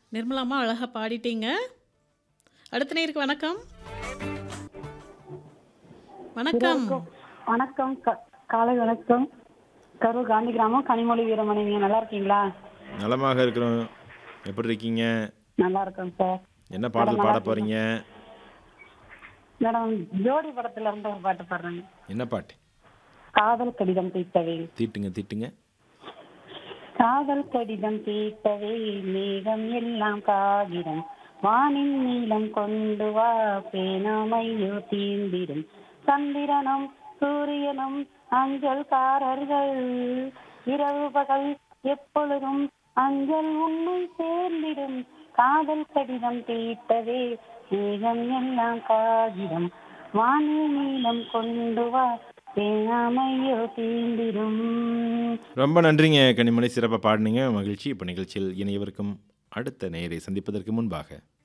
நிர்மலாம்மா அழகா பாடிட்டீங்க. அடுத்த நேயருக்கு வணக்கம். வணக்கம். இருவருக்கும் வணக்கம் க- காலை வணக்கம் கரூர் காந்தி கிராமம் கனிமொழி வீரமணி நீங்க நல்லா இருக்கீங்களா நலமாக இருக்கிறோம் எப்படி இருக்கீங்க நல்லா இருக்கோம் சார் என்ன பாடல் நல்லா பாட இருக்கீங்க. போறீங்க மேடம் ஜோடி படத்துல இருந்து ஒரு பாட்டு பாடுறேங்க என்ன பாட்டு காதல் கடிதம் தீர்த்தவே தீட்டுங்க தீட்டுங்க காதல் கடிதம் தீர்த்தவே மேகம் எல்லாம் காகிதம் வானின் நீளம் கொண்டு வா பேனாமையோ தீந்திடும் சந்திரனும் சூரியனும் அஞ்சல்காரர்கள் இரவு பகல் எப்பொழுதும் அஞ்சல் உன்னை சேர்ந்திடும் காதல் கடிதம் தீர்த்தவே மேகம் எல்லாம் காகிதம் வானில் நீளம் கொண்டு வா பேனாமையோ தீந்திடும் ரொம்ப நன்றிங்க கனிமொழி சிறப்பாக பாடினீங்க மகிழ்ச்சி இப்போ நிகழ்ச்சியில் இணையவருக்கும் அடுத்த நேயரை சந்திப்பதற்கு முன்பாக